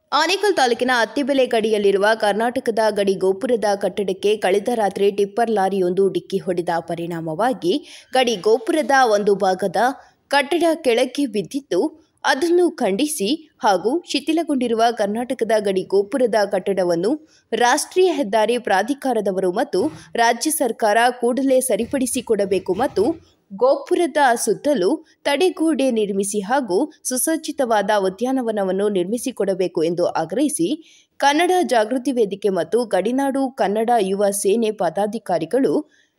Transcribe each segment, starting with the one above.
ಆನೇಕಲ್ ತಾಲೂಕಿನ ಅತ್ತಿಬೆಲೆ ಗಡಿಯಲ್ಲಿರುವ ಕರ್ನಾಟಕದ ಗಡಿ ಗೋಪುರದ ಕಟ್ಟಡಕ್ಕೆ ಕಳೆದ ರಾತ್ರಿ ಟಿಪ್ಪರ್ ಲಾರಿಯೊಂದು ಡಿಕ್ಕಿ ಹೊಡೆದ ಪರಿಣಾಮವಾಗಿ ಗಡಿ ಗೋಪುರದ ಒಂದು ಭಾಗದ ಕಟ್ಟಡ ಕೆಳಕ್ಕೆ ಬಿದ್ದಿದ್ದು ಅದನ್ನು ಖಂಡಿಸಿ ಹಾಗೂ ಶಿಥಿಲಗೊಂಡಿರುವ ಕರ್ನಾಟಕದ ಗಡಿ ಗೋಪುರದ ಕಟ್ಟಡವನ್ನು ರಾಷ್ಟ್ರೀಯ ಹೆದ್ದಾರಿ ಪ್ರಾಧಿಕಾರದವರು ಮತ್ತು ರಾಜ್ಯ ಸರ್ಕಾರ ಕೂಡಲೇ ಸರಿಪಡಿಸಿಕೊಡಬೇಕು ಮತ್ತು ಗೋಪುರದ ಸುತ್ತಲೂ ತಡೆಗೋಡೆ ನಿರ್ಮಿಸಿ ಹಾಗೂ ಸುಸಜ್ಜಿತವಾದ ಉದ್ಯಾನವನವನ್ನು ನಿರ್ಮಿಸಿಕೊಡಬೇಕು ಎಂದು ಆಗ್ರಹಿಸಿ ಕನ್ನಡ ಜಾಗೃತಿ ವೇದಿಕೆ ಮತ್ತು ಗಡಿನಾಡು ಕನ್ನಡ ಯುವ ಸೇನೆ ಪದಾಧಿಕಾರಿಗಳು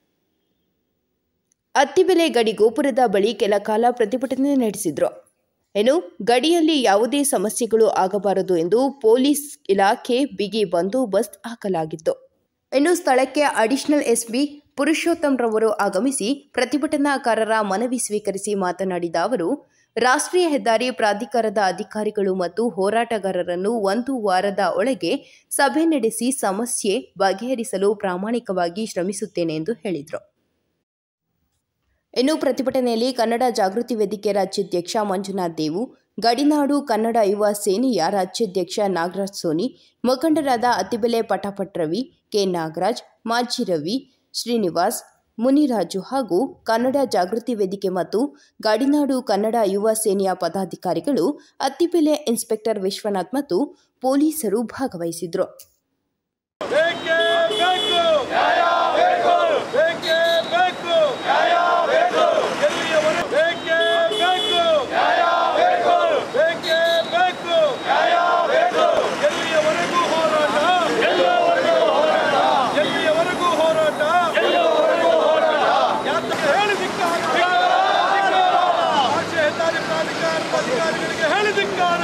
ಅತ್ತಿಬೆಲೆ ಗಡಿ ಗೋಪುರದ ಬಳಿ ಕೆಲ ಕಾಲ ಪ್ರತಿಭಟನೆ ನಡೆಸಿದ್ರು ಏನು ಗಡಿಯಲ್ಲಿ ಯಾವುದೇ ಸಮಸ್ಯೆಗಳು ಆಗಬಾರದು ಎಂದು ಪೊಲೀಸ್ ಇಲಾಖೆ ಬಿಗಿ ಬಂದೋಬಸ್ತ್ ಹಾಕಲಾಗಿತ್ತು ಇನ್ನು ಸ್ಥಳಕ್ಕೆ ಅಡಿಷನಲ್ ಎಸ್ಪಿ ಪುರುಷೋತ್ತಮ್ ರವರು ಆಗಮಿಸಿ ಪ್ರತಿಭಟನಾಕಾರರ ಮನವಿ ಸ್ವೀಕರಿಸಿ ಮಾತನಾಡಿದ ಅವರು ರಾಷ್ಟ್ರೀಯ ಹೆದ್ದಾರಿ ಪ್ರಾಧಿಕಾರದ ಅಧಿಕಾರಿಗಳು ಮತ್ತು ಹೋರಾಟಗಾರರನ್ನು ಒಂದು ವಾರದ ಒಳಗೆ ಸಭೆ ನಡೆಸಿ ಸಮಸ್ಯೆ ಬಗೆಹರಿಸಲು ಪ್ರಾಮಾಣಿಕವಾಗಿ ಶ್ರಮಿಸುತ್ತೇನೆ ಎಂದು ಹೇಳಿದರು ಇನ್ನು ಪ್ರತಿಭಟನೆಯಲ್ಲಿ ಕನ್ನಡ ಜಾಗೃತಿ ವೇದಿಕೆ ರಾಜ್ಯಾಧ್ಯಕ್ಷ ಮಂಜುನಾಥ್ ದೇವು ಗಡಿನಾಡು ಕನ್ನಡ ಯುವ ಸೇನೆಯ ರಾಜ್ಯಾಧ್ಯಕ್ಷ ನಾಗರಾಜ್ ಸೋನಿ ಮುಖಂಡರಾದ ಅತಿಬೆಲೆ ಪಟಾಪಟ್ ರವಿ ಕೆ ನಾಗರಾಜ್ ಮಾಜಿ ರವಿ ಶ್ರೀನಿವಾಸ್ ಮುನಿರಾಜು ಹಾಗೂ ಕನ್ನಡ ಜಾಗೃತಿ ವೇದಿಕೆ ಮತ್ತು ಗಡಿನಾಡು ಕನ್ನಡ ಯುವ ಸೇನೆಯ ಪದಾಧಿಕಾರಿಗಳು ಅತ್ತಿಬೆಲೆ ಇನ್ಸ್ಪೆಕ್ಟರ್ ವಿಶ್ವನಾಥ್ ಮತ್ತು ಪೊಲೀಸರು ಭಾಗವಹಿಸಿದ್ರು ಬೇಕೇ ಬೇಕು ನ್ಯಾಯ ಬೇಕು ಬೇಕೇ ಬೇಕು ನ್ಯಾಯ ಬೇಕು ಎಲ್ಲಿಯವರೆಗೂ ಬೇಕೇ ಬೇಕು ನ್ಯಾಯ ಬೇಕು ಬೇಕೇ ಬೇಕು ನ್ಯಾಯ ಬೇಕು ಎಲ್ಲಿಯವರೆಗೂ ಹೋರಾಟ ಎಲ್ಲವರೆಗೂ ಹೋರಾಟ ಎಲ್ಲಿಯವರೆಗೂ ಹೋರಾಟ ಎಲ್ಲವರೆಗೂ ಹೋರಾಟ ಯಾತಕ್ಕೆ ಹೇಳಿದಿಕ್ಕಾರ ರಾಜ್ಯ ಹೆದ್ದಾರಿ ಪ್ರಾಧಿಕಾರದ ಅಧಿಕಾರಿಗಳಿಗೆ ಹೇಳಿದಿಕ್ಕಾರ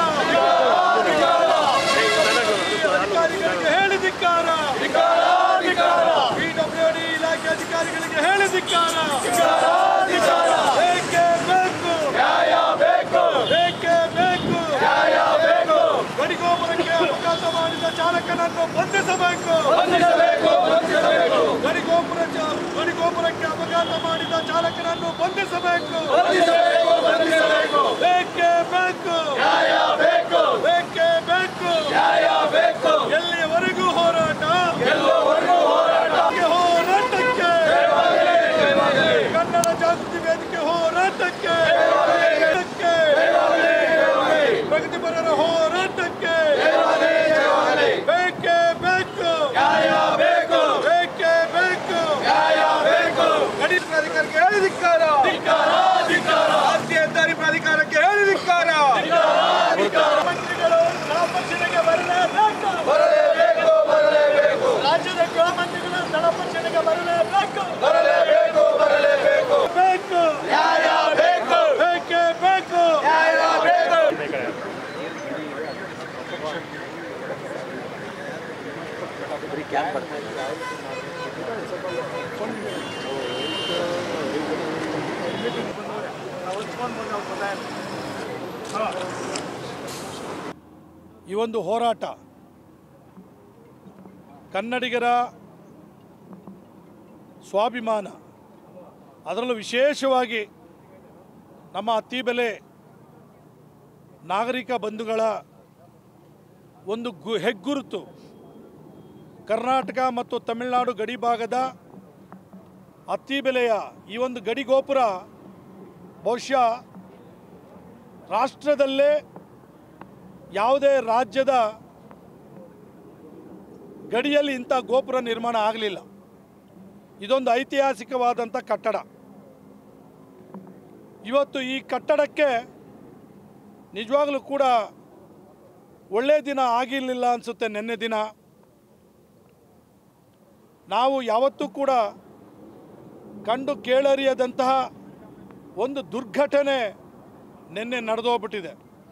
ಅಧಿಕಾರಿಗಳಿಗೆ ಹೇಳಿದಿಕ್ಕಾರ ಪಿಡಬ್ಲ್ಯೂಡಿ ಇಲಾಖೆ ಅಧಿಕಾರಿಗಳಿಗೆ ಹೇಳಿದಿಕ್ಕಾರ ಬೇಕೇ ಬೇಕು ನ್ಯಾಯ ಬೇಕು ಬೇಕೇ ಬೇಕು ನ್ಯಾಯ ಬೇಕು ಗಡಿಗೋಪುರಕ್ಕೆ ಅಪಘಾತ ಮಾಡಿದ ಚಾಲಕನನ್ನು ಬಂಧಿಸಬೇಕು ಬಂಧಿಸಬೇಕು ಬಂಧಿಸಬೇಕು ಗಡಿಗೋಪುರ ಗಡಿಗೋಪುರಕ್ಕೆ ಅಪಘಾತ ಮಾಡಿದ ಚಾಲಕನನ್ನು ಬಂಧಿಸಬೇಕು ಬಂಧಿಸಬೇಕು ಬಂಧಿಸಬೇಕು ಬೇಕೇ ಬೇಕು ನ್ಯಾಯ ಬೇಕು ಬೇಕೇ ಬೇಕು ನ್ಯಾಯ ಬೇಕು ಎಲ್ಲಿಯವರೆಗೂ ಹೋರಾಟ ಎಲ್ಲವರೆಗೂ ಹೋರಾಟ ಹೋರಾಟಕ್ಕೆ ಕನ್ನಡ ಜಾಗೃತಿ ವೇದಿಕೆ ಹೋರಾಟಕ್ಕೆ ಹೋರಾಟಕ್ಕೆ ಪ್ರಗತಿಪರರ ಹೋರಾಟಕ್ಕೆ ಬೇಕೇ ಬೇಕು ನ್ಯಾಯ ಬೇಕು ಬೇಕೇ ಬೇಕು ನ್ಯಾಯ ಬೇಕು ಗಡಿ ಪ್ರಾಧಿಕಾರಕ್ಕೆ ಹೇಳಿದಿಕ್ಕಾರ ರಾಷ್ಟ್ರೀಯ ಹೆದ್ದಾರಿ ಪ್ರಾಧಿಕಾರಕ್ಕೆ ಹೇಳಿದಿಕ್ಕಾರ ಮಂತ್ರಿಗಳು ಸ್ಥಳಪರಿಶೀಲನೆಗೆ ಬರಲೇಬೇಕು ಬರಲೇಬೇಕು ಬರಲೇಬೇಕು ರಾಜ್ಯದ ಗೃಹ ಮಂತ್ರಿಗಳು ಸ್ಥಳಪರಿಶೀಲನೆಗೆ ಬರಲೇಬೇಕು ಬರಲೇಬೇಕು ಬರಲೇಬೇಕು ಬೇಕು ನ್ಯಾಯ ಬೇಕು ಬೇಕೇ ಬೇಕು ನ್ಯಾಯ ಬೇಕು ಈ ಒಂದು ಹೋರಾಟ ಕನ್ನಡಿಗರ ಸ್ವಾಭಿಮಾನ ಅದರಲ್ಲೂ ವಿಶೇಷವಾಗಿ ನಮ್ಮ ಅತ್ತಿಬೆಲೆ ನಾಗರಿಕ ಬಂಧುಗಳ ಒಂದು ಗು ಹೆಗ್ಗುರುತು ಕರ್ನಾಟಕ ಮತ್ತು ತಮಿಳುನಾಡು ಗಡಿ ಭಾಗದ ಅತ್ತಿಬೆಲೆಯ ಈ ಒಂದು ಗಡಿ ಗೋಪುರ ಬಹುಶಃ ರಾಷ್ಟ್ರದಲ್ಲೇ ಯಾವುದೇ ರಾಜ್ಯದ ಗಡಿಯಲ್ಲಿ ಇಂಥ ಗೋಪುರ ನಿರ್ಮಾಣ ಆಗಲಿಲ್ಲ ಇದೊಂದು ಐತಿಹಾಸಿಕವಾದಂಥ ಕಟ್ಟಡ ಇವತ್ತು ಈ ಕಟ್ಟಡಕ್ಕೆ ನಿಜವಾಗಲೂ ಕೂಡ ಒಳ್ಳೆಯ ದಿನ ಆಗಿರಲಿಲ್ಲ ಅನಿಸುತ್ತೆ ನಿನ್ನೆ ದಿನ ನಾವು ಯಾವತ್ತೂ ಕೂಡ ಕಂಡು ಕೇಳರಿಯದಂತಹ ಒಂದು ದುರ್ಘಟನೆ ನಿನ್ನೆ ನಡೆದೋಗ್ಬಿಟ್ಟಿದೆ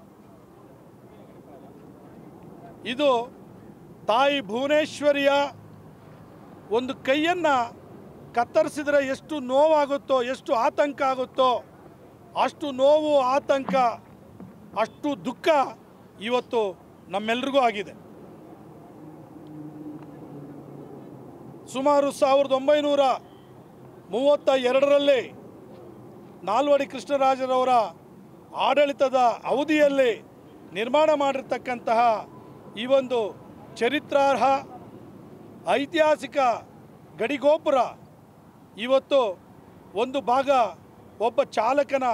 ಇದು ತಾಯಿ ಭುವನೇಶ್ವರಿಯ ಒಂದು ಕೈಯನ್ನು ಕತ್ತರಿಸಿದರೆ ಎಷ್ಟು ನೋವಾಗುತ್ತೋ ಎಷ್ಟು ಆತಂಕ ಆಗುತ್ತೋ ಅಷ್ಟು ನೋವು ಆತಂಕ ಅಷ್ಟು ದುಃಖ ಇವತ್ತು ನಮ್ಮೆಲ್ರಿಗೂ ಆಗಿದೆ ಸುಮಾರು ಸಾವಿರದ ಒಂಬೈನೂರ ಮೂವತ್ತ ಎರಡರಲ್ಲಿ ನಾಲ್ವಡಿ ಕೃಷ್ಣರಾಜರವರ ಆಡಳಿತದ ಅವಧಿಯಲ್ಲಿ ನಿರ್ಮಾಣ ಮಾಡಿರ್ತಕ್ಕಂತಹ ಈ ಒಂದು ಚರಿತ್ರಾರ್ಹ ಐತಿಹಾಸಿಕ ಗಡಿಗೋಪುರ ಇವತ್ತು ಒಂದು ಭಾಗ ಒಬ್ಬ ಚಾಲಕನ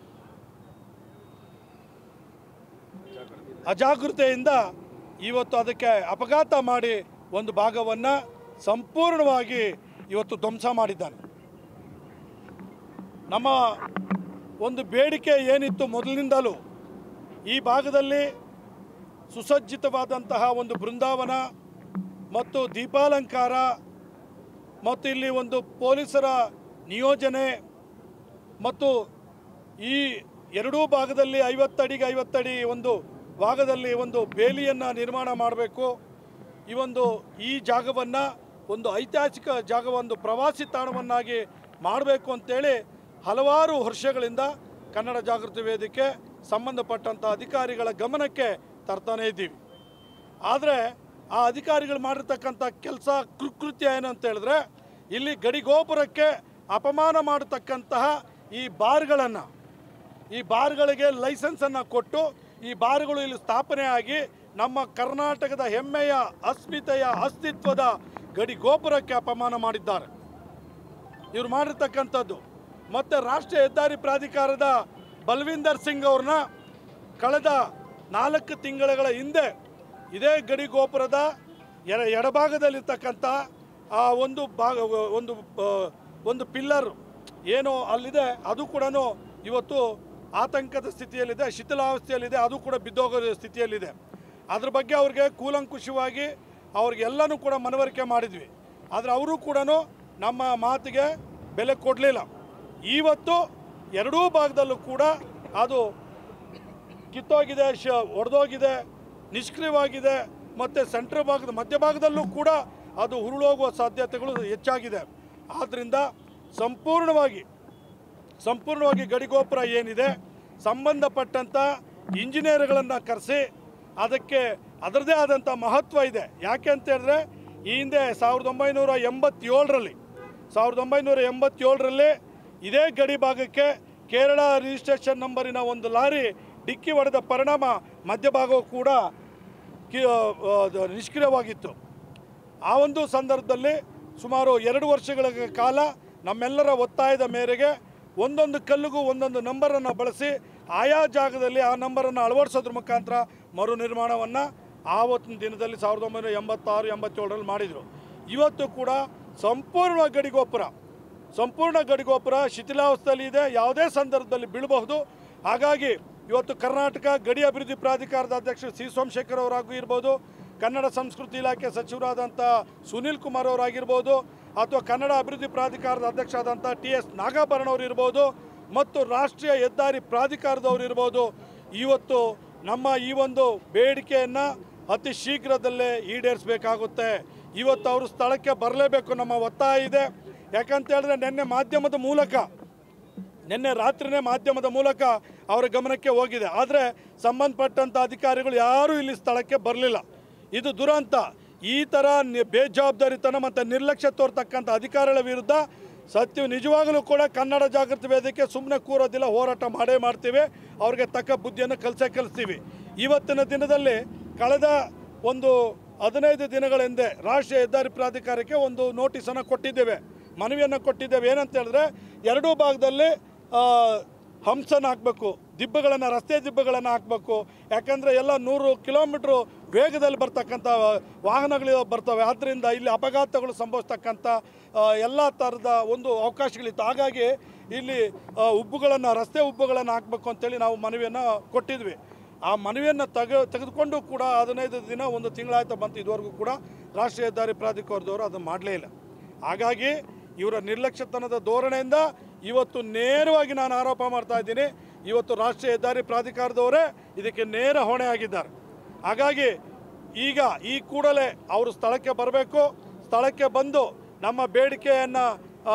ಅಜಾಗೃತೆಯಿಂದ ಇವತ್ತು ಅದಕ್ಕೆ ಅಪಘಾತ ಮಾಡಿ ಒಂದು ಭಾಗವನ್ನು ಸಂಪೂರ್ಣವಾಗಿ ಇವತ್ತು ಧ್ವಂಸ ಮಾಡಿದ್ದಾನೆ ನಮ್ಮ ಒಂದು ಬೇಡಿಕೆ ಏನಿತ್ತು ಮೊದಲಿನಿಂದಲೂ ಈ ಭಾಗದಲ್ಲಿ ಸುಸಜ್ಜಿತವಾದಂತಹ ಒಂದು ಬೃಂದಾವನ ಮತ್ತು ದೀಪಾಲಂಕಾರ ಮತ್ತು ಇಲ್ಲಿ ಒಂದು ಪೊಲೀಸರ ನಿಯೋಜನೆ ಮತ್ತು ಈ ಎರಡೂ ಭಾಗದಲ್ಲಿ ಐವತ್ತಡಿಗೆ ಐವತ್ತಡಿ ಒಂದು ಭಾಗದಲ್ಲಿ ಒಂದು ಬೇಲಿಯನ್ನು ನಿರ್ಮಾಣ ಮಾಡಬೇಕು ಈ ಒಂದು ಈ ಜಾಗವನ್ನು ಒಂದು ಐತಿಹಾಸಿಕ ಜಾಗ ಒಂದು ಪ್ರವಾಸಿ ತಾಣವನ್ನಾಗಿ ಮಾಡಬೇಕು ಅಂತೇಳಿ ಹಲವಾರು ವರ್ಷಗಳಿಂದ ಕನ್ನಡ ಜಾಗೃತಿ ವೇದಿಕೆ ಸಂಬಂಧಪಟ್ಟಂಥ ಅಧಿಕಾರಿಗಳ ಗಮನಕ್ಕೆ ತರ್ತಾನೇ ಇದ್ದೀವಿ ಆದರೆ ಆ ಅಧಿಕಾರಿಗಳು ಮಾಡಿರ್ತಕ್ಕಂಥ ಕೆಲಸ ಕೃತ್ಯ ಏನು ಅಂತ ಹೇಳಿದ್ರೆ ಇಲ್ಲಿ ಗಡಿಗೋಪುರಕ್ಕೆ ಅಪಮಾನ ಮಾಡತಕ್ಕಂತಹ ಈ ಬಾರ್ಗಳನ್ನು ಈ ಬಾರ್ಗಳಿಗೆ ಲೈಸೆನ್ಸನ್ನು ಕೊಟ್ಟು ಈ ಬಾರ್ಗಳು ಇಲ್ಲಿ ಸ್ಥಾಪನೆ ಆಗಿ ನಮ್ಮ ಕರ್ನಾಟಕದ ಹೆಮ್ಮೆಯ ಅಸ್ಮಿತೆಯ ಅಸ್ತಿತ್ವದ ಗಡಿ ಗೋಪುರಕ್ಕೆ ಅಪಮಾನ ಮಾಡಿದ್ದಾರೆ ಇವರು ಮಾಡಿರ್ತಕ್ಕಂಥದ್ದು ಮತ್ತು ರಾಷ್ಟ್ರೀಯ ಹೆದ್ದಾರಿ ಪ್ರಾಧಿಕಾರದ ಬಲ್ವಿಂದರ್ ಸಿಂಗ್ ಅವ್ರನ್ನ ಕಳೆದ ನಾಲ್ಕು ತಿಂಗಳ ಹಿಂದೆ ಇದೇ ಗಡಿ ಗೋಪುರದ ಎಡ ಎಡಭಾಗದಲ್ಲಿರ್ತಕ್ಕಂಥ ಆ ಒಂದು ಭಾಗ ಒಂದು ಆ, ಒಂದು ಪಿಲ್ಲರ್ ಏನು ಅಲ್ಲಿದೆ ಅದು ಕೂಡ ಇವತ್ತು ಆತಂಕದ ಸ್ಥಿತಿಯಲ್ಲಿದೆ ಶಿಥಿಲಾವಸ್ಥೆಯಲ್ಲಿದೆ ಅದು ಕೂಡ ಬಿದ್ದೋಗೋ ಸ್ಥಿತಿಯಲ್ಲಿದೆ ಅದ್ರ ಬಗ್ಗೆ ಅವ್ರಿಗೆ ಕೂಲಂಕುಷವಾಗಿ ಅವ್ರಿಗೆಲ್ಲನೂ ಕೂಡ ಮನವರಿಕೆ ಮಾಡಿದ್ವಿ ಆದರೆ ಅವರು ಕೂಡ ನಮ್ಮ ಮಾತಿಗೆ ಬೆಲೆ ಕೊಡಲಿಲ್ಲ ಇವತ್ತು ಎರಡೂ ಭಾಗದಲ್ಲೂ ಕೂಡ ಅದು ಕಿತ್ತೋಗಿದೆ ಶ ಒಡೆದೋಗಿದೆ ನಿಷ್ಕ್ರಿಯವಾಗಿದೆ ಮತ್ತು ಸೆಂಟ್ರ್ ಭಾಗದ ಮಧ್ಯಭಾಗದಲ್ಲೂ ಕೂಡ ಅದು ಉರುಳೋಗುವ ಸಾಧ್ಯತೆಗಳು ಹೆಚ್ಚಾಗಿದೆ ಆದ್ದರಿಂದ ಸಂಪೂರ್ಣವಾಗಿ ಸಂಪೂರ್ಣವಾಗಿ ಗಡಿಗೋಪುರ ಏನಿದೆ ಸಂಬಂಧಪಟ್ಟಂಥ ಇಂಜಿನಿಯರ್ಗಳನ್ನು ಕರೆಸಿ ಅದಕ್ಕೆ ಅದರದೇ ಆದಂಥ ಮಹತ್ವ ಇದೆ ಯಾಕೆ ಅಂತ ಹೇಳಿದ್ರೆ ಈ ಹಿಂದೆ ಸಾವಿರದ ಒಂಬೈನೂರ ಎಂಬತ್ತೇಳರಲ್ಲಿ ಸಾವಿರದ ಒಂಬೈನೂರ ಎಂಬತ್ತೇಳರಲ್ಲಿ ಇದೇ ಗಡಿ ಭಾಗಕ್ಕೆ ಕೇರಳ ರಿಜಿಸ್ಟ್ರೇಷನ್ ನಂಬರಿನ ಒಂದು ಲಾರಿ ಡಿಕ್ಕಿ ಹೊಡೆದ ಪರಿಣಾಮ ಮಧ್ಯಭಾಗವು ಕೂಡ ಕಿ- ಆ, ಅದು ನಿಷ್ಕ್ರಿಯವಾಗಿತ್ತು ಆ ಒಂದು ಸಂದರ್ಭದಲ್ಲಿ ಸುಮಾರು ಎರಡು ವರ್ಷಗಳ ಕಾಲ ನಮ್ಮೆಲ್ಲರ ಒತ್ತಾಯದ ಮೇರೆಗೆ ಒಂದೊಂದು ಕಲ್ಲಿಗೂ ಒಂದೊಂದು ನಂಬರನ್ನು ಬಳಸಿ ಆಯಾ ಜಾಗದಲ್ಲಿ ಆ ನಂಬರನ್ನು ಅಳವಡಿಸೋದ್ರ ಮುಖಾಂತರ ಮರು ನಿರ್ಮಾಣವನ್ನು ಆವತ್ತಿನ ದಿನದಲ್ಲಿ ಸಾವಿರದ ಒಂಬೈನೂರ ಎಂಬತ್ತಾರು ಎಂಬತ್ತೇಳರಲ್ಲಿ ಮಾಡಿದರು ಇವತ್ತು ಕೂಡ ಸಂಪೂರ್ಣ ಗಡಿಗೋಪುರ ಸಂಪೂರ್ಣ ಗಡಿಗೋಪುರ ಶಿಥಿಲಾವಸ್ಥೆಯಲ್ಲಿ ಇದೆ ಯಾವುದೇ ಸಂದರ್ಭದಲ್ಲಿ ಬೀಳಬಹುದು ಹಾಗಾಗಿ ಇವತ್ತು ಕರ್ನಾಟಕ ಗಡಿ ಅಭಿವೃದ್ಧಿ ಪ್ರಾಧಿಕಾರದ ಅಧ್ಯಕ್ಷರು ಸಿ ಸೋಮಶೇಖರ್ ಅವರಾಗೂ ಇರ್ಬೋದು ಕನ್ನಡ ಸಂಸ್ಕೃತಿ ಇಲಾಖೆ ಸಚಿವರಾದಂಥ ಸುನಿಲ್ ಕುಮಾರ್ ಅವರಾಗಿರ್ಬೋದು ಅಥವಾ ಕನ್ನಡ ಅಭಿವೃದ್ಧಿ ಪ್ರಾಧಿಕಾರದ ಅಧ್ಯಕ್ಷರಾದಂಥ ಟಿ ಎಸ್ ನಾಗಾಭರಣ ಅವರು ಇರ್ಬೋದು ಮತ್ತು ರಾಷ್ಟ್ರೀಯ ಹೆದ್ದಾರಿ ಪ್ರಾಧಿಕಾರದವರು ಇರ್ಬೋದು ಇವತ್ತು ನಮ್ಮ ಈ ಒಂದು ಬೇಡಿಕೆಯನ್ನು ಅತಿ ಶೀಘ್ರದಲ್ಲೇ ಈಡೇರಿಸಬೇಕಾಗುತ್ತೆ ಇವತ್ತು ಅವರು ಸ್ಥಳಕ್ಕೆ ಬರಲೇಬೇಕು ನಮ್ಮ ಒತ್ತಾಯ ಇದೆ ಯಾಕಂತ ಹೇಳಿದ್ರೆ ನಿನ್ನೆ ಮಾಧ್ಯಮದ ಮೂಲಕ ನಿನ್ನೆ ರಾತ್ರಿನೇ ಮಾಧ್ಯಮದ ಮೂಲಕ ಅವರ ಗಮನಕ್ಕೆ ಹೋಗಿದೆ ಆದರೆ ಸಂಬಂಧಪಟ್ಟಂಥ ಅಧಿಕಾರಿಗಳು ಯಾರೂ ಇಲ್ಲಿ ಸ್ಥಳಕ್ಕೆ ಬರಲಿಲ್ಲ ಇದು ದುರಂತ ಈ ಥರ ನಿ- ಬೇಜವಾಬ್ದಾರಿತನ ಮತ್ತು ನಿರ್ಲಕ್ಷ್ಯ ತೋರ್ತಕ್ಕಂಥ ಅಧಿಕಾರಿಗಳ ವಿರುದ್ಧ ಸತ್ಯ ನಿಜವಾಗಲೂ ಕೂಡ ಕನ್ನಡ ಜಾಗೃತಿ ವೇದಿಕೆ ಸುಮ್ಮನೆ ಕೂರೋದಿಲ್ಲ ಹೋರಾಟ ಮಾಡೇ ಮಾಡ್ತೀವಿ ಅವ್ರಿಗೆ ತಕ್ಕ ಬುದ್ಧಿಯನ್ನು ಕಲಿಸೇ ಕಲಿಸ್ತೀವಿ ಇವತ್ತಿನ ದಿನದಲ್ಲಿ ಕಳೆದ ಒಂದು ಹದಿನೈದು ದಿನಗಳ ಹಿಂದೆ ರಾಷ್ಟ್ರೀಯ ಹೆದ್ದಾರಿ ಪ್ರಾಧಿಕಾರಕ್ಕೆ ಒಂದು ನೋಟಿಸನ್ನು ಕೊಟ್ಟಿದ್ದೇವೆ ಮನವಿಯನ್ನು ಕೊಟ್ಟಿದ್ದೇವೆ ಏನಂತ ಹೇಳಿದ್ರೆ ಎರಡೂ ಭಾಗದಲ್ಲಿ ಆ, ಹಂಸನ ಹಾಕಬೇಕು ದಿಬ್ಬಗಳನ್ನು ರಸ್ತೆ ದಿಬ್ಬಗಳನ್ನು ಹಾಕಬೇಕು ಯಾಕಂದರೆ ಎಲ್ಲ ನೂರು ಕಿಲೋಮೀಟ್ರು ವೇಗದಲ್ಲಿ ಬರ್ತಕ್ಕಂಥ ವಾಹನಗಳು ಬರ್ತವೆ ಆದ್ದರಿಂದ ಇಲ್ಲಿ ಅಪಘಾತಗಳು ಸಂಭವಿಸ್ತಕ್ಕಂಥ ಎಲ್ಲ ಥರದ ಒಂದು ಅವಕಾಶಗಳಿತ್ತು ಹಾಗಾಗಿ ಇಲ್ಲಿ ಆ, ಉಬ್ಬುಗಳನ್ನು ರಸ್ತೆ ಉಬ್ಬುಗಳನ್ನು ಹಾಕಬೇಕು ಅಂತೇಳಿ ನಾವು ಮನವಿಯನ್ನು ಕೊಟ್ಟಿದ್ವಿ ಆ ಮನವಿಯನ್ನು ತೆಗೆ ತೆಗೆದುಕೊಂಡು ಕೂಡ ಹದಿನೈದು ದಿನ ಒಂದು ತಿಂಗಳಾಯ್ತು ಬಂತು ಇದುವರೆಗೂ ಕೂಡ ರಾಷ್ಟ್ರೀಯ ಹೆದ್ದಾರಿ ಪ್ರಾಧಿಕಾರದವರು ಅದನ್ನು ಮಾಡಲೇ ಇಲ್ಲ ಹಾಗಾಗಿ ಇವರ ನಿರ್ಲಕ್ಷ್ಯತನದ ಧೋರಣೆಯಿಂದ ಇವತ್ತು ನೇರವಾಗಿ ನಾನು ಆರೋಪ ಮಾಡ್ತಾ ಇದ್ದೀನಿ ಇವತ್ತು ರಾಷ್ಟ್ರೀಯ ಹೆದ್ದಾರಿ ಪ್ರಾಧಿಕಾರದವರೇ ಇದಕ್ಕೆ ನೇರ ಹೊಣೆ ಆಗಿದ್ದಾರೆ ಹಾಗಾಗಿ ಈಗ ಈ ಕೂಡಲೇ ಅವರು ಸ್ಥಳಕ್ಕೆ ಬರಬೇಕು ಸ್ಥಳಕ್ಕೆ ಬಂದು ನಮ್ಮ ಬೇಡಿಕೆಯನ್ನು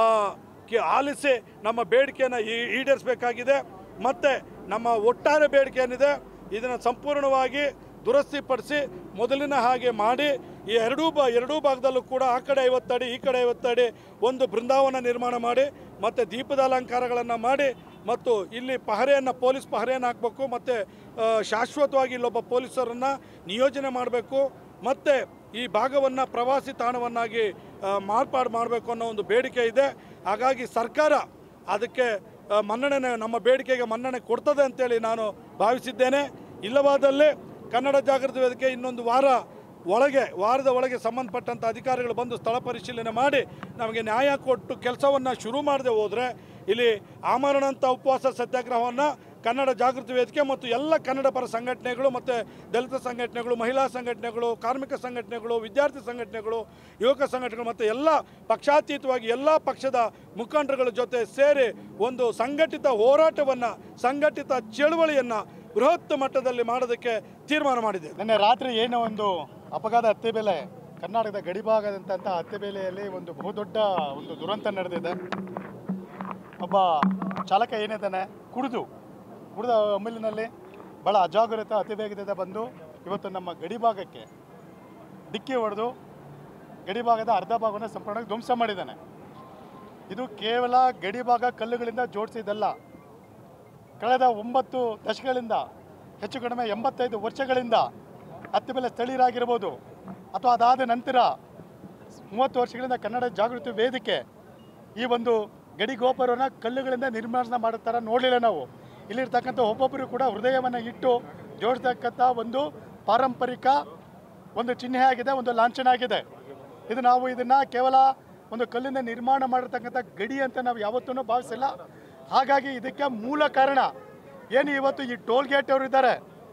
ಆಲಿಸಿ ನಮ್ಮ ಬೇಡಿಕೆಯನ್ನು ಈ- ಈಡೇರಿಸಬೇಕಾಗಿದೆ ಮತ್ತು ನಮ್ಮ ಒಟ್ಟಾರೆ ಬೇಡಿಕೆ ಏನಿದೆ ಇದನ್ನು ಸಂಪೂರ್ಣವಾಗಿ ದುರಸ್ತಿಪಡಿಸಿ ಮೊದಲಿನ ಹಾಗೆ ಮಾಡಿ ಈ ಎರಡೂ ಬಾ ಎರಡೂ ಭಾಗದಲ್ಲೂ ಕೂಡ ಆ ಕಡೆ ಐವತ್ತಡಿ ಈ ಕಡೆ ಐವತ್ತಡಿ ಒಂದು ಬೃಂದಾವನ ನಿರ್ಮಾಣ ಮಾಡಿ ಮತ್ತು ದೀಪದ ಅಲಂಕಾರಗಳನ್ನು ಮಾಡಿ ಮತ್ತು ಇಲ್ಲಿ ಪಹರೆಯನ್ನು ಪೊಲೀಸ್ ಪಹರೆಯನ್ನು ಹಾಕಬೇಕು ಮತ್ತು ಆ, ಶಾಶ್ವತವಾಗಿ ಇಲ್ಲೊಬ್ಬ ಪೊಲೀಸರನ್ನು ನಿಯೋಜನೆ ಮಾಡಬೇಕು ಮತ್ತು ಈ ಭಾಗವನ್ನು ಪ್ರವಾಸಿ ತಾಣವನ್ನಾಗಿ ಆ, ಮಾರ್ಪಾಡು ಮಾಡಬೇಕು ಅನ್ನೋ ಒಂದು ಬೇಡಿಕೆ ಇದೆ ಹಾಗಾಗಿ ಸರ್ಕಾರ ಅದಕ್ಕೆ ಆ, ಮನ್ನಣೆ ನಮ್ಮ ಬೇಡಿಕೆಗೆ ಮನ್ನಣೆ ಕೊಡ್ತದೆ ಅಂತೇಳಿ ನಾನು ಭಾವಿಸಿದ್ದೇನೆ ಇಲ್ಲವಾದಲ್ಲಿ ಕನ್ನಡ ಜಾಗೃತಿ ವೇದಿಕೆ ಇನ್ನೊಂದು ವಾರ ಒಳಗೆ ವಾರದ ಒಳಗೆ ಸಂಬಂಧಪಟ್ಟಂಥ ಅಧಿಕಾರಿಗಳು ಬಂದು ಸ್ಥಳ ಪರಿಶೀಲನೆ ಮಾಡಿ ನಮಗೆ ನ್ಯಾಯ ಕೊಟ್ಟು ಕೆಲಸವನ್ನು ಶುರು ಮಾಡದೆ ಹೋದರೆ ಇಲ್ಲಿ ಆಮರಣಂಥ ಉಪವಾಸ ಸತ್ಯಾಗ್ರಹವನ್ನು ಕನ್ನಡ ಜಾಗೃತಿ ವೇದಿಕೆ ಮತ್ತು ಎಲ್ಲ ಕನ್ನಡ ಪರ ಸಂಘಟನೆಗಳು ಮತ್ತು ದಲಿತ ಸಂಘಟನೆಗಳು ಮಹಿಳಾ ಸಂಘಟನೆಗಳು ಕಾರ್ಮಿಕ ಸಂಘಟನೆಗಳು ವಿದ್ಯಾರ್ಥಿ ಸಂಘಟನೆಗಳು ಯುವಕ ಸಂಘಟನೆಗಳು ಮತ್ತು ಎಲ್ಲ ಪಕ್ಷಾತೀತವಾಗಿ ಎಲ್ಲ ಪಕ್ಷದ ಮುಖಂಡರುಗಳ ಜೊತೆ ಸೇರಿ ಒಂದು ಸಂಘಟಿತ ಹೋರಾಟವನ್ನು ಸಂಘಟಿತ ಚಳುವಳಿಯನ್ನು ಬೃಹತ್ ಮಟ್ಟದಲ್ಲಿ ಮಾಡೋದಕ್ಕೆ ತೀರ್ಮಾನ ಮಾಡಿದೆ ನಿನ್ನೆ ರಾತ್ರಿ ಏನೋ ಒಂದು ಅಪಘಾತ ಹತ್ತಿ ಬೆಲೆ ಕರ್ನಾಟಕದ ಗಡಿಭಾಗದಂಥ ಹತ್ತಿ ಬೆಲೆಯಲ್ಲಿ ಒಂದು ಬಹುದೊಡ್ಡ ಒಂದು ದುರಂತ ನಡೆದಿದೆ ಒಬ್ಬ ಚಾಲಕ ಏನಿದ್ದಾನೆ ಕುಡಿದು ಕುಡಿದ ಅಮಲಿನಲ್ಲಿ ಭಾಳ ಅಜಾಗರೂಕತೆ ಅತಿ ವೇಗದಿಂದ ಬಂದು ಇವತ್ತು ನಮ್ಮ ಗಡಿಭಾಗಕ್ಕೆ ಡಿಕ್ಕಿ ಹೊಡೆದು ಗಡಿಭಾಗದ ಅರ್ಧ ಭಾಗವನ್ನು ಸಂಪೂರ್ಣವಾಗಿ ಧ್ವಂಸ ಮಾಡಿದ್ದಾನೆ ಇದು ಕೇವಲ ಗಡಿಭಾಗ ಕಲ್ಲುಗಳಿಂದ ಜೋಡಿಸಿದ್ದಲ್ಲ ಕಳೆದ ಒಂಬತ್ತು ದಶಕಗಳಿಂದ ಹೆಚ್ಚು ಕಡಿಮೆ ಎಂಬತ್ತೈದು ವರ್ಷಗಳಿಂದ ಹತ್ತಿ ಬೆಲೆ ಸ್ಥಳೀಯರಾಗಿರ್ಬೋದು ಅಥವಾ ಅದಾದ ನಂತರ ಮೂವತ್ತು ವರ್ಷಗಳಿಂದ ಕನ್ನಡ ಜಾಗೃತಿ ವೇದಿಕೆ ಈ ಒಂದು ಗಡಿ ಗೋಪುರವನ್ನು ಕಲ್ಲುಗಳಿಂದ ನಿರ್ಮಾಣ ಮಾಡೋ ಥರ ನೋಡಲಿಲ್ಲ ನಾವು ಇಲ್ಲಿರ್ತಕ್ಕಂಥ ಒಬ್ಬೊಬ್ಬರು ಕೂಡ ಹೃದಯವನ್ನು ಇಟ್ಟು ಜೋಡಿಸ್ತಕ್ಕಂಥ ಒಂದು ಪಾರಂಪರಿಕ ಒಂದು ಚಿಹ್ನೆ ಆಗಿದೆ ಒಂದು ಲಾಂಛನ ಆಗಿದೆ ಇದು ನಾವು ಇದನ್ನು ಕೇವಲ ಒಂದು ಕಲ್ಲಿಂದ ನಿರ್ಮಾಣ ಮಾಡಿರ್ತಕ್ಕಂಥ ಗಡಿ ಅಂತ ನಾವು ಯಾವತ್ತೂ ಭಾವಿಸಿಲ್ಲ ಹಾಗಾಗಿ ಇದಕ್ಕೆ ಮೂಲ ಕಾರಣ ಏನು ಇವತ್ತು ಈ ಟೋಲ್ ಗೇಟ್ ಅವರು ಇದ್ದಾರೆ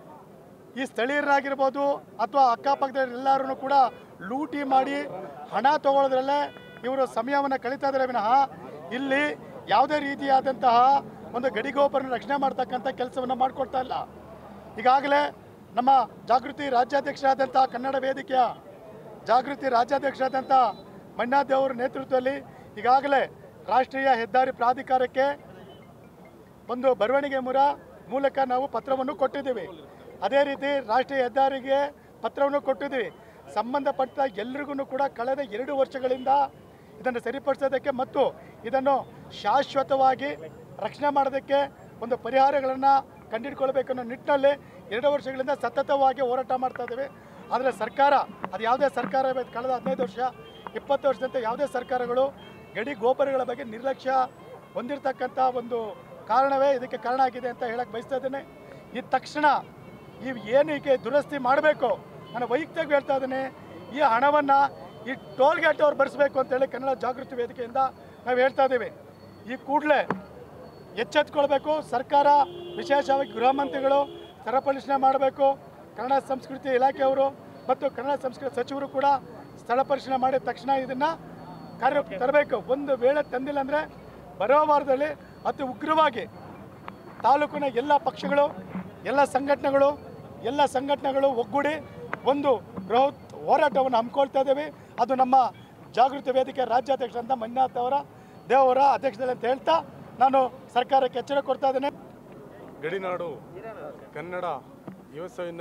ಈ ಸ್ಥಳೀಯರಾಗಿರ್ಬೋದು ಅಥವಾ ಅಕ್ಕಪಕ್ಕದ ಎಲ್ಲರೂ ಕೂಡ ಲೂಟಿ ಮಾಡಿ ಹಣ ತಗೊಳ್ಳೋದ್ರಲ್ಲೇ ಇವರು ಸಮಯವನ್ನು ಕಳೀತಾ ಇದ್ದಾರೆ ವಿನಃ ಇಲ್ಲಿ ಯಾವುದೇ ರೀತಿಯಾದಂತಹ ಒಂದು ಗಡಿಗೋಪುರನ ರಕ್ಷಣೆ ಮಾಡ್ತಕ್ಕಂಥ ಕೆಲಸವನ್ನು ಮಾಡಿಕೊಡ್ತಾ ಇಲ್ಲ ಈಗಾಗಲೇ ನಮ್ಮ ಜಾಗೃತಿ ರಾಜ್ಯಾಧ್ಯಕ್ಷರಾದಂಥ ಕನ್ನಡ ವೇದಿಕೆಯ ಜಾಗೃತಿ ರಾಜ್ಯಾಧ್ಯಕ್ಷರಾದಂಥ ಮಣ್ಣಾದೇವರ ನೇತೃತ್ವದಲ್ಲಿ ಈಗಾಗಲೇ ರಾಷ್ಟ್ರೀಯ ಹೆದ್ದಾರಿ ಪ್ರಾಧಿಕಾರಕ್ಕೆ ಒಂದು ಬರವಣಿಗೆ ಮುರ ಮೂಲಕ ನಾವು ಪತ್ರವನ್ನು ಕೊಟ್ಟಿದ್ದೀವಿ ಅದೇ ರೀತಿ ರಾಷ್ಟ್ರೀಯ ಹೆದ್ದಾರಿಗೆ ಪತ್ರವನ್ನು ಕೊಟ್ಟಿದ್ದೀವಿ ಸಂಬಂಧಪಟ್ಟ ಎಲ್ರಿಗೂ ಕೂಡ ಕಳೆದ ಎರಡು ವರ್ಷಗಳಿಂದ ಇದನ್ನು ಸರಿಪಡಿಸೋದಕ್ಕೆ ಮತ್ತು ಇದನ್ನು ಶಾಶ್ವತವಾಗಿ ರಕ್ಷಣೆ ಮಾಡೋದಕ್ಕೆ ಒಂದು ಪರಿಹಾರಗಳನ್ನು ಕಂಡುಹಿಡ್ಕೊಳ್ಬೇಕನ್ನೋ ನಿಟ್ಟಿನಲ್ಲಿ ಎರಡು ವರ್ಷಗಳಿಂದ ಸತತವಾಗಿ ಹೋರಾಟ ಮಾಡ್ತಾ ಇದ್ದೀವಿ ಆದರೆ ಸರ್ಕಾರ ಅದು ಯಾವುದೇ ಸರ್ಕಾರ ಇರ್ಬೋದು, ಕಳೆದ ಹದಿನೈದು ವರ್ಷ ಇಪ್ಪತ್ತು ವರ್ಷದಂತೆ ಯಾವುದೇ ಸರ್ಕಾರಗಳು ಗಡಿ ಗೋಪುರಗಳ ಬಗ್ಗೆ ನಿರ್ಲಕ್ಷ್ಯ ಹೊಂದಿರತಕ್ಕಂಥ ಒಂದು ಕಾರಣವೇ ಇದಕ್ಕೆ ಕಾರಣ ಆಗಿದೆ ಅಂತ ಹೇಳಕ್ಕೆ ಬಯಸ್ತಾ ಇದ್ದೇನೆ ಈ ತಕ್ಷಣ ಈ ಏನಕ್ಕೆ ದುರಸ್ತಿ ಮಾಡಬೇಕು ನಾನು ವೈಯಕ್ತಿಕ ಹೇಳ್ತಾ ಇದ್ದೀನಿ ಈ ಹಣವನ್ನು ಈ ಟೋಲ್ ಗೇಟ್ ಅವ್ರು ಭರಿಸಬೇಕು ಅಂತೇಳಿ ಕನ್ನಡ ಜಾಗೃತಿ ವೇದಿಕೆಯಿಂದ ನಾವು ಹೇಳ್ತಾ ಇದ್ದೀವಿ ಈ ಕೂಡಲೇ ಎಚ್ಚೆತ್ಕೊಳ್ಬೇಕು ಸರ್ಕಾರ ವಿಶೇಷವಾಗಿ ಗೃಹ ಮಂತ್ರಿಗಳು ಸ್ಥಳ ಪರಿಶೀಲನೆ ಮಾಡಬೇಕು ಕನ್ನಡ ಸಂಸ್ಕೃತಿ ಇಲಾಖೆಯವರು ಮತ್ತು ಕನ್ನಡ ಸಂಸ್ಕೃತಿ ಸಚಿವರು ಕೂಡ ಸ್ಥಳ ಪರಿಶೀಲನೆ ಮಾಡಿದ ತಕ್ಷಣ ಇದನ್ನು ಕಾರ್ಯ ತರಬೇಕು ಒಂದು ವೇಳೆ ತಂದಿಲ್ಲ ಅಂದರೆ ಬರೋ ವಾರದಲ್ಲಿ ಅತಿ ಉಗ್ರವಾಗಿ ತಾಲೂಕಿನ ಎಲ್ಲ ಪಕ್ಷಗಳು ಎಲ್ಲ ಸಂಘಟನೆಗಳು ಎಲ್ಲ ಸಂಘಟನೆಗಳು ಒಗ್ಗೂಡಿ ಒಂದು ಬೃಹತ್ ಹೋರಾಟವನ್ನು ಹಮ್ಮಿಕೊಳ್ತಾ ಇದ್ದೇವೆ ಅದು ನಮ್ಮ ಜಾಗೃತಿ ವೇದಿಕೆ ರಾಜ್ಯಾಧ್ಯಕ್ಷರಂತ ಮಂಜುನಾಥ್ ಅವರ ದೇವರ ಅಧ್ಯಕ್ಷದಲ್ಲಿ ಅಂತ ಹೇಳ್ತಾ ನಾನು ಸರ್ಕಾರಕ್ಕೆ ಎಚ್ಚರ ಕೊಡ್ತಾ ಇದ್ದೇನೆ ಗಡಿನಾಡು ಕನ್ನಡ ಯುವಸೇನ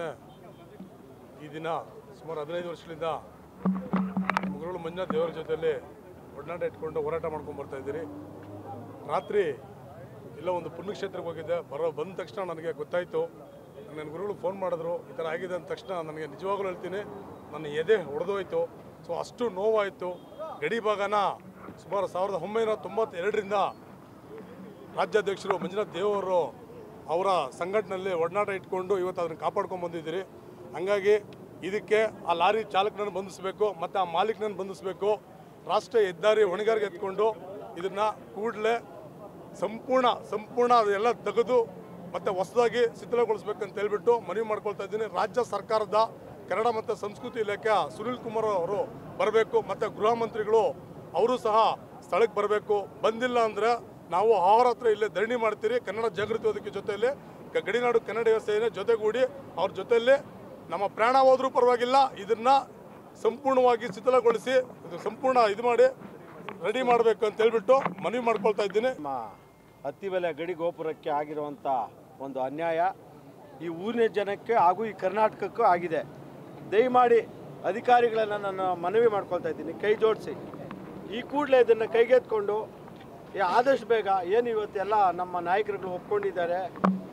ಈ ದಿನ ಸುಮಾರು ಹದಿನೈದು ವರ್ಷಗಳಿಂದ ಮುಗುರುಳು ಮಂಜುನಾಥ್ ದೇವರ ಜೊತೆಯಲ್ಲಿ ಒಡನಾಟ ಇಟ್ಕೊಂಡು ಹೋರಾಟ ಮಾಡ್ಕೊಂಡು ಬರ್ತಾ ಇದ್ದೀರಿ ರಾತ್ರಿ ಇಲ್ಲ ಒಂದು ಪುಣ್ಯಕ್ಷೇತ್ರಕ್ಕೆ ಹೋಗಿದ್ದೆ ಬರೋ ಬಂದ ತಕ್ಷಣ ನನಗೆ ಗೊತ್ತಾಯಿತು ನನ್ನ ಗುರುಗಳು ಫೋನ್ ಮಾಡಿದ್ರು ಈ ಥರ ಆಗಿದೆ ಅಂದ ತಕ್ಷಣ ನನಗೆ ನಿಜವಾಗ್ಲೂ ಹೇಳ್ತೀನಿ ನನ್ನ ಎದೆ ಹೊಡೆದೋಯ್ತು ಸೊ ಅಷ್ಟು ನೋವಾಯಿತು ಗಡಿ ಭಾಗನ ಸುಮಾರು ಸಾವಿರದ ಒಂಬೈನೂರ ತೊಂಬತ್ತೆರಡರಿಂದ ರಾಜ್ಯಾಧ್ಯಕ್ಷರು ಮಂಜುನಾಥ್ ದೇವರು ಅವರ ಸಂಘಟನೆಯಲ್ಲಿ ಒಡನಾಟ ಇಟ್ಕೊಂಡು ಇವತ್ತು ಅದನ್ನು ಕಾಪಾಡ್ಕೊಂಡು ಬಂದಿದ್ದೀರಿ ಹಂಗಾಗಿ ಇದಕ್ಕೆ ಆ ಲಾರಿ ಚಾಲಕನನ್ನು ಬಂಧಿಸಬೇಕು ಮತ್ತು ಆ ಮಾಲೀಕನನ್ನು ಬಂಧಿಸಬೇಕು ರಾಷ್ಟ್ರೀಯ ಹೆದ್ದಾರಿ ಹೊಣೆಗಾರಿಕೆ ಎತ್ಕೊಂಡು ಇದನ್ನು ಕೂಡಲೇ ಸಂಪೂರ್ಣ ಸಂಪೂರ್ಣ ಅದೆಲ್ಲ ತೆಗೆದು ಮತ್ತು ಹೊಸದಾಗಿ ಶಿಥಿಲಗೊಳಿಸ್ಬೇಕಂತ ಹೇಳ್ಬಿಟ್ಟು ಮನವಿ ಮಾಡ್ಕೊಳ್ತಾ ಇದ್ದೀನಿ ರಾಜ್ಯ ಸರ್ಕಾರದ ಕನ್ನಡ ಮತ್ತು ಸಂಸ್ಕೃತಿ ಇಲಾಖೆಯ ಸುನಿಲ್ ಕುಮಾರ್ ಅವರು ಬರಬೇಕು ಮತ್ತು ಗೃಹ ಮಂತ್ರಿಗಳು ಅವರು ಸಹ ಸ್ಥಳಕ್ಕೆ ಬರಬೇಕು ಬಂದಿಲ್ಲ ಅಂದರೆ ನಾವು ಅವರ ಹತ್ರ ಇಲ್ಲೇ ಧರಣಿ ಮಾಡ್ತೀರಿ ಕನ್ನಡ ಜಾಗೃತಿ ವೇದಿಕೆ ಜೊತೆಯಲ್ಲಿ ಗ- ಗಡಿನಾಡು ಕನ್ನಡ ವ್ಯವಸ್ಥೆಯ ಜೊತೆಗೂಡಿ ಅವ್ರ ಜೊತೆಯಲ್ಲಿ ನಮ್ಮ ಪ್ರಾಣ ಹೋದ್ರೂ ಪರವಾಗಿಲ್ಲ ಇದನ್ನ ಸಂಪೂರ್ಣವಾಗಿ ಶಿಥಿಲಗೊಳಿಸಿ ಇದು ಸಂಪೂರ್ಣ ಇದು ಮಾಡಿ ರೆಡಿ ಮಾಡಬೇಕು ಅಂತ ಹೇಳ್ಬಿಟ್ಟು ಮನವಿ ಮಾಡ್ಕೊಳ್ತಾ ಇದ್ದೀನಿ ನಮ್ಮ ಹತ್ತಿಬೆಲೆ ಗಡಿ ಗೋಪುರಕ್ಕೆ ಆಗಿರುವಂಥ ಒಂದು ಅನ್ಯಾಯ ಈ ಊರಿನ ಜನಕ್ಕೆ ಹಾಗೂ ಈ ಕರ್ನಾಟಕಕ್ಕೂ ಆಗಿದೆ ದಯಮಾಡಿ ಅಧಿಕಾರಿಗಳನ್ನು ನಾನು ಮನವಿ ಮಾಡ್ಕೊಳ್ತಾ ಇದ್ದೀನಿ ಕೈ ಜೋಡಿಸಿ ಈ ಕೂಡಲೇ ಇದನ್ನು ಕೈಗೆತ್ಕೊಂಡು ಈ ಆದಷ್ಟು ಬೇಗ ಏನು ಇವತ್ತೆಲ್ಲ ನಮ್ಮ ನಾಯಕರುಗಳು ಒಪ್ಕೊಂಡಿದ್ದಾರೆ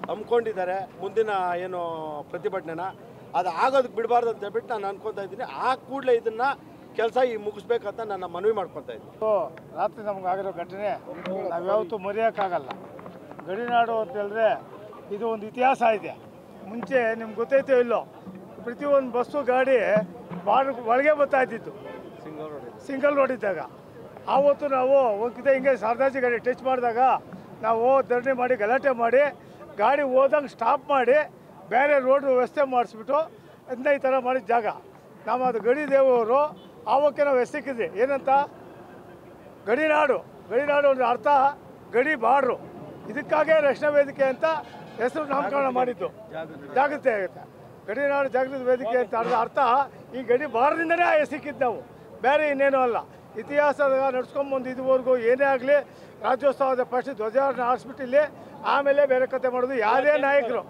ಹಮ್ಮಿಕೊಂಡಿದ್ದಾರೆ ಮುಂದಿನ ಏನು ಪ್ರತಿಭಟನೆನ ಅದು ಆಗೋದಕ್ಕೆ ಬಿಡಬಾರ್ದು ಅಂತ ಹೇಳ್ಬಿಟ್ಟು ನಾನು ಅನ್ಕೊತಾ ಇದ್ದೀನಿ ಆ ಕೂಡಲೇ ಇದನ್ನು ಕೆಲಸ ಈ ಮುಗಿಸ್ಬೇಕಂತ ನನ್ನ ಮನವಿ ಮಾಡ್ಕೊತಾ ಇದ್ದೀನಿ ರಾತ್ರಿ ನಮ್ಗೆ ಆಗಿರೋ ಘಟನೆ ನಾವು ಯಾವತ್ತೂ ಮರೆಯೋಕ್ಕಾಗಲ್ಲ ಗಡಿನಾಡು ಅಂತ ಹೇಳಿದ್ರೆ ಇದು ಒಂದು ಇತಿಹಾಸ ಇದೆ ಮುಂಚೆ ನಿಮ್ಗೆ ಗೊತ್ತೈತೋ ಇಲ್ಲೋ ಪ್ರತಿಯೊಂದು ಬಸ್ಸು ಗಾಡಿ ಬಾರ್ ಒಳಗೆ ಬರ್ತಾ ಇದ್ದಿತ್ತು ಸಿಂಗಲ್ ರೋಡ್ ಇದ್ದಾಗ ಆವತ್ತು ನಾವು ಹೋಗ್ತಿದ್ದೆ ಹಿಂಗೆ ಶಾರದಾಜಿ ಗಾಡಿ ಟಚ್ ಮಾಡಿದಾಗ ನಾವು ಧರಣಿ ಮಾಡಿ ಗಲಾಟೆ ಮಾಡಿ ಗಾಡಿ ಹೋದಂಗೆ ಸ್ಟಾಪ್ ಮಾಡಿ ಬೇರೆ ರೋಡ್ ವ್ಯವಸ್ಥೆ ಮಾಡಿಸ್ಬಿಟ್ಟು ಅದನ್ನ ಈ ಥರ ಮಾಡಿದ ಜಾಗ ನಾವು ಅದು ಗಡಿ ದೇವರು ಆವಕ್ಕೆ ನಾವು ಎಸಕಿದ್ವಿ ಏನಂತ ಗಡಿನಾಡು ಗಡಿನಾಡು ಅಂದ್ರೆ ಅರ್ಥ ಗಡಿ ಬಾಡ್ರು ಇದಕ್ಕಾಗೇ ರಕ್ಷಣಾ ವೇದಿಕೆ ಅಂತ ಹೆಸರು ನಾಮಕರಣ ಮಾಡಿದ್ದು ಜಾಗೃತಿ ಆಗುತ್ತೆ ಗಡಿನಾಡು ಜಾಗೃತಿ ವೇದಿಕೆ ಅಂತ ಅರ್ಥ ಅರ್ಥ ಈ ಗಡಿ ಬಾರ್ಡ್ರಿಂದನೇ ಎಸಕಿದ್ದು ನಾವು ಬೇರೆ ಇನ್ನೇನು ಅಲ್ಲ ಇತಿಹಾಸದ ನಡ್ಸ್ಕೊಂಬಂದು ಇದುವರೆಗೂ ಏನೇ ಆಗಲಿ ರಾಜ್ಯೋತ್ಸವದ ಫಸ್ಟ್ ಧ್ವಜಾರೋಹಣ ಆಡಿಸ್ಬಿಟ್ಟು ಇಲ್ಲಿ ಆಮೇಲೆ ಬೇರೆ ಕತೆ ಮಾಡೋದು ಯಾವುದೇ ನಾಯಕರು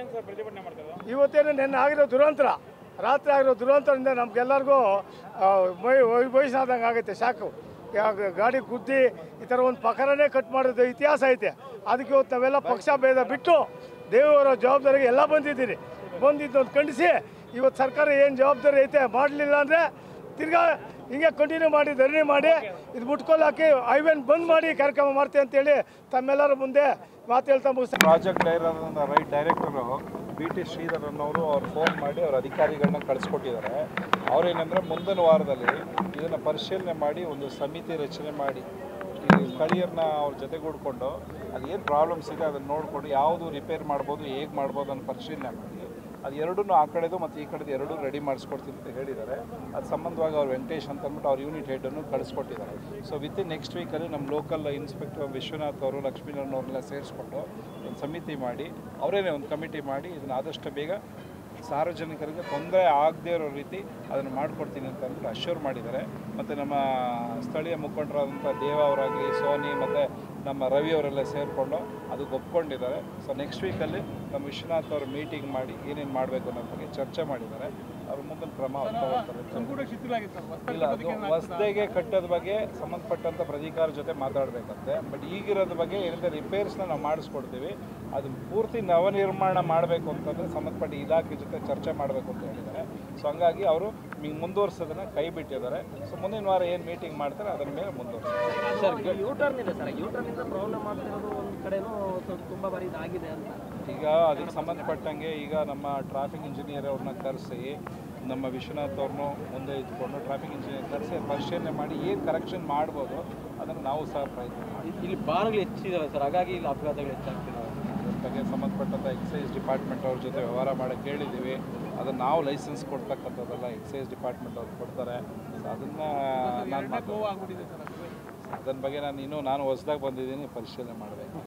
ಇವತ್ತೇನು ನಿನ್ನೆ ಆಗಿರೋ ದುರಂತರ ರಾತ್ರಿ ಆಗಿರೋ ದುರಂತರದಿಂದ ನಮ್ಗೆಲ್ಲರಿಗೂ ಆ, ಮೈ ವಯಸ್ಸಾದಂಗೆ ಆಗುತ್ತೆ ಶಾಕು ಯಾವಾಗ ಗಾಡಿ ಗುದ್ದಿ ಈ ಥರ ಒಂದು ಪಕರನೇ ಕಟ್ ಮಾಡೋದು ಇತಿಹಾಸ ಐತೆ ಅದಕ್ಕೆ ಇವತ್ತು ನಾವೆಲ್ಲ ಪಕ್ಷ ಭೇದ ಬಿಟ್ಟು ದೇವರ ಜವಾಬ್ದಾರಿಗೆ ಎಲ್ಲ ಬಂದಿದ್ದೀರಿ ಬಂದಿದ್ದೊಂದು ಖಂಡಿಸಿ ಇವತ್ತು ಸರ್ಕಾರ ಏನು ಜವಾಬ್ದಾರಿ ಐತೆ ಮಾಡಲಿಲ್ಲ ಅಂದರೆ ತಿರ್ಗಾ ಹಿಂಗೆ ಕಂಟಿನ್ಯೂ ಮಾಡಿ ಧರಣಿ ಮಾಡಿ ಇದು ಮುಟ್ಕೊಲ್ ಹಾಕಿ ಹೈವೇನ್ ಬಂದ್ ಮಾಡಿ ಕಾರ್ಯಕ್ರಮ ಮಾಡ್ತೀವಿ ಅಂತೇಳಿ ತಮ್ಮೆಲ್ಲರ ಮುಂದೆ ಮಾತು ಹೇಳ್ತಾ ಮುಗಿಸ್ತಾ ಪ್ರಾಜೆಕ್ಟ್ ಡೈರ right director B T Sridhar ಅನ್ನೋರು ಅವ್ರು ಫೋನ್ ಮಾಡಿ ಅವ್ರ ಅಧಿಕಾರಿಗಳನ್ನ ಕಳಿಸ್ಕೊಟ್ಟಿದ್ದಾರೆ ಅವ್ರೇನೆಂದರೆ ಮುಂದಿನ ವಾರದಲ್ಲಿ ಇದನ್ನು ಪರಿಶೀಲನೆ ಮಾಡಿ ಒಂದು ಸಮಿತಿ ರಚನೆ ಮಾಡಿ ಈ ಸ್ಥಳೀಯರನ್ನ ಅವ್ರ ಜೊತೆಗೂಡ್ಕೊಂಡು ಅದು ಏನು ಪ್ರಾಬ್ಲಮ್ಸ್ ಇದೆ ಅದನ್ನು ನೋಡಿಕೊಂಡು ಯಾವುದು ರಿಪೇರ್ ಮಾಡ್ಬೋದು ಹೇಗೆ ಮಾಡ್ಬೋದು ಅನ್ನೋ ಪರಿಶೀಲನೆ ಮಾಡಿ ಅದು ಎರಡೂ ಆ ಕಡೆದು ಮತ್ತು ಈ ಕಡೆದು ಎರಡೂ ರೆಡಿ ಮಾಡಿಸ್ಕೊಡ್ತೀನಿ ಅಂತ ಹೇಳಿದ್ದಾರೆ ಅದು ಸಂಬಂಧವಾಗಿ ಅವ್ರು ವೆಂಕಟೇಶ್ ಅಂತ ಅಂದ್ಬಿಟ್ಟು ಅವ್ರ ಯೂನಿಟ್ ಹೆಡನ್ನು ಕಳಿಸ್ಕೊಟ್ಟಿದ್ದಾರೆ ಸೊ ವಿತ್ ಇನ್ ನೆಕ್ಸ್ಟ್ ವೀಕಲ್ಲಿ ನಮ್ಮ ಲೋಕಲ್ ಇನ್ಸ್ಪೆಕ್ಟರ್ ವಿಶ್ವನಾಥ್ ಅವರು ಲಕ್ಷ್ಮೀನಾರಾಯಣ ಅವ್ರನ್ನೆಲ್ಲ ಸೇರಿಸ್ಕೊಂಡು ಒಂದು ಸಮಿತಿ ಮಾಡಿ ಅವರೇನೆ ಒಂದು ಕಮಿಟಿ ಮಾಡಿ ಇದನ್ನು ಆದಷ್ಟು ಬೇಗ ಸಾರ್ವಜನಿಕರಿಗೆ ತೊಂದರೆ ಆಗದೇ ಇರೋ ರೀತಿ ಅದನ್ನು ಮಾಡಿಕೊಡ್ತೀನಿ ಅಂತ ಅಂದ್ಬಿಟ್ಟು ಅಶ್ಯೂರ್ ಮಾಡಿದ್ದಾರೆ ಮತ್ತು ನಮ್ಮ ಸ್ಥಳೀಯ ಮುಖಂಡರಾದಂಥ ದೇವ ಅವರಾಗಲಿ ಸೋನಿ ಮತ್ತು ನಮ್ಮ ರವಿ ಅವರೆಲ್ಲ ಸೇರಿಕೊಂಡು ಅದಕ್ಕೆ ಒಪ್ಕೊಂಡಿದ್ದಾರೆ ಸೊ ನೆಕ್ಸ್ಟ್ ವೀಕಲ್ಲಿ ನಮ್ಮ ವಿಶ್ವನಾಥ್ ಅವರು ಮೀಟಿಂಗ್ ಮಾಡಿ ಏನೇನು ಮಾಡಬೇಕು ಅನ್ನೋ ಬಗ್ಗೆ ಚರ್ಚೆ ಮಾಡಿದ್ದಾರೆ ಅವ್ರ ಮುಂದಿನ ಕ್ರಮ ಅವ್ರು ತಗೊಳ್ತಾರೆ ಇಲ್ಲ ಅದು ಹೊಸದಾಗೆ ಕಟ್ಟೋದ ಬಗ್ಗೆ ಸಂಬಂಧಪಟ್ಟಂಥ ಪ್ರಾಧಿಕಾರ ಜೊತೆ ಮಾತಾಡಬೇಕಂತೆ ಬಟ್ ಈಗಿರೋದ್ರ ಬಗ್ಗೆ ಏನಿದೆ ರಿಪೇರ್ಸ್ನ ನಾವು ಮಾಡಿಸ್ಕೊಡ್ತೀವಿ ಅದು ಪೂರ್ತಿ ನವನಿರ್ಮಾಣ ಮಾಡಬೇಕು ಅಂತಂದರೆ ಸಂಬಂಧಪಟ್ಟ ಇಲಾಖೆ ಜೊತೆ ಚರ್ಚೆ ಮಾಡಬೇಕು ಅಂತ ಹೇಳಿದ್ದಾರೆ ಸೊ ಹಂಗಾಗಿ ಅವರು ಈಗ ಮುಂದುವರ್ಸೋದನ್ನ ಕೈ ಬಿಟ್ಟಿದ್ದಾರೆ ಸೊ ಮುಂದಿನ ವಾರ ಏನು ಮೀಟಿಂಗ್ ಮಾಡ್ತಾರೆ ಅದರ ಮೇಲೆ ಮುಂದುವರ್ಸ್ತಾರೆ ಯೂಟರ್ನ್ ಇದೆ ಸರ್ ಯೂಟರ್ನ್ ಇಂದ ಪ್ರಾಬ್ಲಮ್ ಆಗ್ತಿರೋದು ಒಂದು ಕಡೆನೂ ಸ್ವಲ್ಪ ತುಂಬಾ ಬಾರಿ ಇದಾಗಿದೆ ಅಂತ ಈಗ ಅದಕ್ಕೆ ಸಂಬಂಧಪಟ್ಟಂಗೆ ಈಗ ನಮ್ಮ ಟ್ರಾಫಿಕ್ ಇಂಜಿನಿಯರ್ ಅವ್ರನ್ನ ಕರೆಸಿ ನಮ್ಮ ವಿಶ್ವನಾಥ್ ಅವ್ರನ್ನೂ ಮುಂದೆ ಇಟ್ಕೊಂಡು ಟ್ರಾಫಿಕ್ ಇಂಜಿನಿಯರ್ ಕರೆಸಿ ಪರಿಶೀಲನೆ ಮಾಡಿ ಏನು ಕರೆಕ್ಷನ್ ಮಾಡ್ಬೋದು ಅದನ್ನು ನಾವು ಸಹ ಪ್ರಯತ್ನ ಮಾಡಿ ಇಲ್ಲಿ ಬಾರ್ಗಳು ಹೆಚ್ಚಿದಾವೆ ಸರ್ ಹಾಗಾಗಿ ಇಲ್ಲಿ ಅಪಘಾತಗಳು ಹೆಚ್ಚಾಗ್ತಿದಾವೆ ಅದ್ರ ಬಗ್ಗೆ ಸಂಬಂಧಪಟ್ಟಂಥ ಎಕ್ಸೈಸ್ ಡಿಪಾರ್ಟ್ಮೆಂಟ್ ಅವ್ರ ಜೊತೆ ವ್ಯವಹಾರ ಮಾಡೋಕ್ಕೆ ಹೇಳಿದ್ದೀವಿ ಅದನ್ನು ನಾವು ಲೈಸೆನ್ಸ್ ಕೊಡ್ತಕ್ಕಂಥದ್ದೆಲ್ಲ ಎಕ್ಸೈಸ್ ಡಿಪಾರ್ಟ್ಮೆಂಟ್ ಅವ್ರು ಕೊಡ್ತಾರೆ ಸೊ ಅದನ್ನು ನಾನು ಮಾತು ಅದನ್ನ ಬಗ್ಗೆ ನಾನು ಇನ್ನೂ ನಾನು ಹೊಸದಾಗಿ ಬಂದಿದ್ದೀನಿ ಪರಿಶೀಲನೆ ಮಾಡಬೇಕು